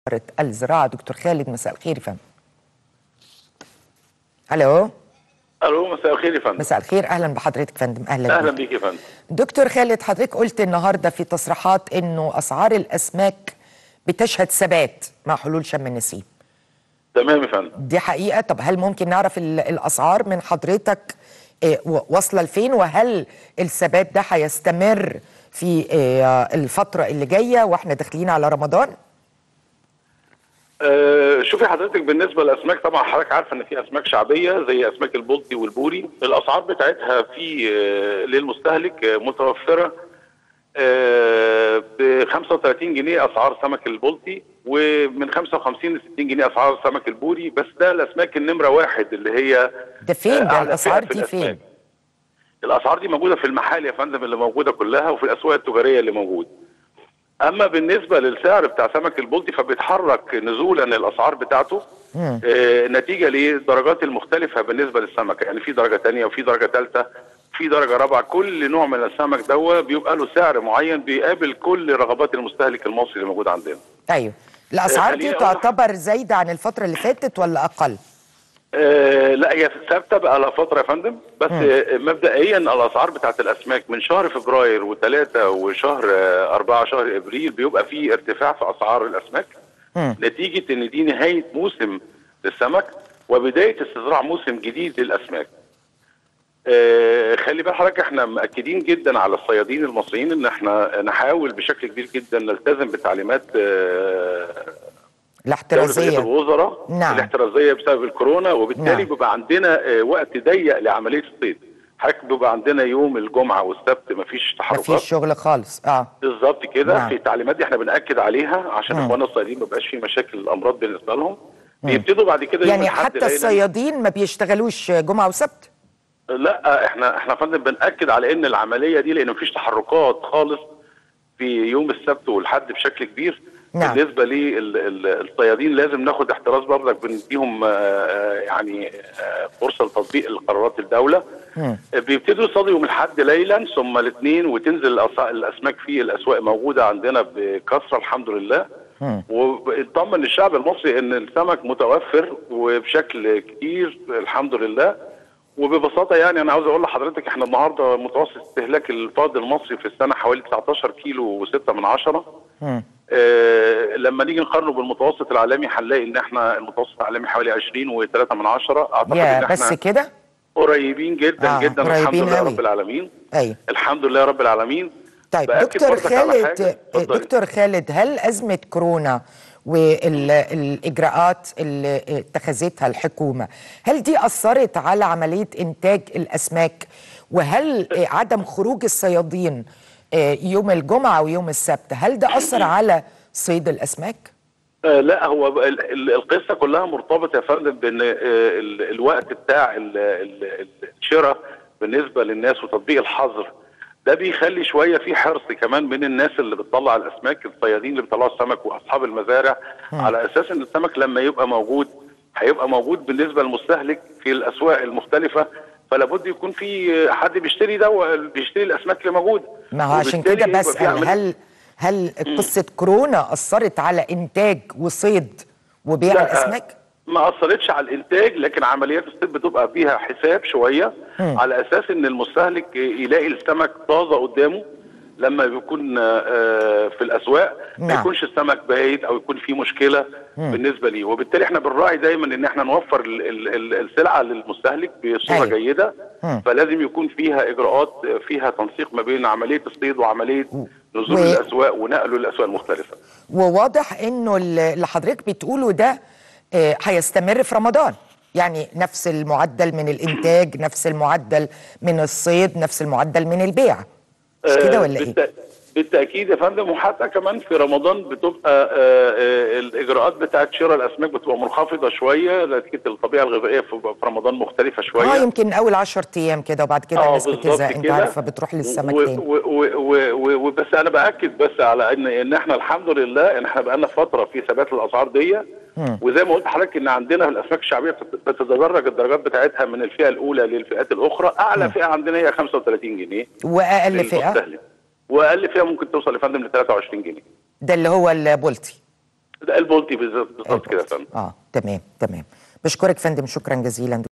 الزراعة دكتور خالد مساء الخير يا فندم الو الو مساء الخير يا فندم مساء الخير اهلا بحضرتك يا فندم اهلا, اهلا بيك. بيك يا فندم دكتور خالد حضرتك قلت النهارده في تصريحات انه اسعار الاسماك بتشهد ثبات مع حلول شم النسيم تمام يا فندم دي حقيقة طب هل ممكن نعرف ال- الأسعار من حضرتك آه، و- واصلة لفين وهل الثبات ده هيستمر في آه، الفترة اللي جاية واحنا داخلين على رمضان؟ آه شوفي حضرتك بالنسبه للاسماك طبعا حضرتك عارفه ان في اسماك شعبيه زي اسماك البلطي والبوري الاسعار بتاعتها في آه للمستهلك آه متوفره آه ب 35 جنيه اسعار سمك البلطي ومن 55 ل 60 جنيه اسعار سمك البوري بس ده الاسماك النمره واحد اللي هي ده فين آه، ده أعلى الأسعار فئة في دي الأسماك. فين؟ الاسعار دي موجوده في المحال يا فندم اللي موجوده كلها وفي الاسواق التجاريه اللي موجوده اما بالنسبه للسعر بتاع سمك البلطي فبيتحرك نزولا الاسعار بتاعته آه نتيجه للدرجات المختلفه بالنسبه للسمك يعني في درجه ثانيه وفي درجه ثالثه في درجه رابعه كل نوع من السمك دوا بيبقى له سعر معين بيقابل كل رغبات المستهلك المصري اللي موجود عندنا أيوه الأسعار دي خليني أقول- تعتبر زايدة عن الفترة اللي فاتت ولا أقل؟ آه لا هي ثابته بقى لها فتره يا فندم بس آه مبدئيا الاسعار بتاعت الاسماك من شهر فبراير وثلاثه وشهر آه اربعه شهر ابريل بيبقى في ارتفاع في اسعار الاسماك مم. نتيجه ان دي نهايه موسم للسمك وبدايه استزراع موسم جديد للاسماك. آه خلي بال حضرتك احنا مأكدين جدا على الصيادين المصريين ان احنا نحاول بشكل كبير جدا نلتزم بتعليمات آه دولة رئيس الاحترازية الوزراء نعم. الاحترازية بسبب الكورونا وبالتالي نعم. بيبقى عندنا آه، وقت ضيق لعملية الصيد حضرتك بيبقى عندنا يوم الجمعة والسبت مفيش ما تحركات فيش شغل خالص اه بالظبط كده نعم. في التعليمات دي احنا بنأكد عليها عشان مم. اخواننا الصيادين ما يبقاش في مشاكل الامراض بالنسبة لهم بيبتدوا بعد كده يوم يعني الأحد حتى لقينا- الصيادين ما بيشتغلوش جمعة وسبت؟ لا احنا احنا يا فندم بنأكد على ان العملية دي لان مفيش تحركات خالص في يوم السبت والحد بشكل كبير نعم. بالنسبه للصيادين لازم ناخد احتراز برضك بنديهم آه، آه، يعني آه، فرصه لتطبيق القرارات الدوله مم. آه، بيبتدوا يصطادوا يوم الاحد ليلا ثم الاثنين وتنزل الأس- الاسماك في الاسواق موجوده عندنا بكثره الحمد لله مم. وبنطمن الشعب المصري ان السمك متوفر وبشكل كتير الحمد لله وببساطه يعني انا عاوز اقول لحضرتك احنا النهارده متوسط استهلاك الفرد المصري في السنه حوالي 19 كيلو و6 من عشرة مم. آه لما نيجي نقارنه بالمتوسط العالمي هنلاقي ان احنا المتوسط العالمي حوالي 20 و3 من عشرة اعتقد يا ان بس احنا كده؟ قريبين جدا آه، جدا الحمد قريبين لله أوي. رب العالمين ايوه الحمد لله رب العالمين طيب بأكد دكتور برضك على خالد حاجة. اتفضلي. دكتور خالد هل أزمة كورونا والإجراءات اللي اتخذتها الحكومة هل دي أثرت على عملية إنتاج الأسماك وهل عدم خروج الصيادين يوم الجمعة ويوم السبت هل ده أثر على صيد الأسماك؟ آه لا هو ب- ال- ال- القصه كلها مرتبطه يا فندم بان آه، ال- الوقت بتاع ال- ال- ال- الشراء بالنسبه للناس وتطبيق الحظر ده بيخلي شويه في حرص كمان من الناس اللي بتطلع الاسماك الصيادين اللي بيطلعوا السمك واصحاب المزارع على اساس ان السمك لما يبقى موجود هيبقى موجود بالنسبه للمستهلك في الاسواق المختلفه فلا بد يكون في حد بيشتري ده بيشتري الاسماك اللي موجوده ما هو عشان وبالتالي كده يبقى في بسأل عملية- هل هل قصة كورونا أثرت على إنتاج وصيد وبيع لا، الأسماك؟ ما اثرتش على الانتاج لكن عمليات الصيد بتبقى فيها حساب شويه مم. على اساس ان المستهلك يلاقي السمك طازه قدامه لما بيكون آه، في الاسواق ما نعم. يكونش السمك بايت او يكون في مشكله بالنسبه ليه وبالتالي احنا بنراعي دايما ان احنا نوفر ال- ال- ال- السلعه للمستهلك بصوره أيوة. جيده مم. فلازم يكون فيها اجراءات فيها تنسيق ما بين عمليه الصيد وعمليه نزول و- الاسواق ونقله للاسواق المختلفه وواضح انه اللي حضرتك بتقوله ده آه، هيستمر في رمضان يعني نفس المعدل من الانتاج نفس المعدل من الصيد نفس المعدل من البيع مش كده آه، ولا ايه بالت- بالتاكيد يا فندم وحتى كمان في رمضان بتبقى آه، آه، الاجراءات بتاعت شراء الاسماك بتبقى منخفضه شويه نتيجه الطبيعه الغذائيه في في رمضان مختلفه شويه اه يمكن اول 10 ايام كده وبعد كده آه، الناس بالظبط بتزهق انت كده. عارفه بتروح للسمك و- تاني و- و- و- و- وبس انا باكد بس على ان ان احنا الحمد لله ان احنا بقالنا فتره في ثبات الاسعار دي وزي ما قلت لحضرتك ان عندنا الاسماك الشعبيه بتت- بتتدرج الدرجات بتاعتها من الفئه الاولى للفئات الاخرى اعلى فئه عندنا هي 35 جنيه واقل فئه للمستهلك. واقل فئه ممكن توصل لفندم ل 23 جنيه ده اللي هو البولتي ده البولتي بالظبط بالظبط كده يا فندم اه تمام تمام بشكرك فندم شكرا جزيلا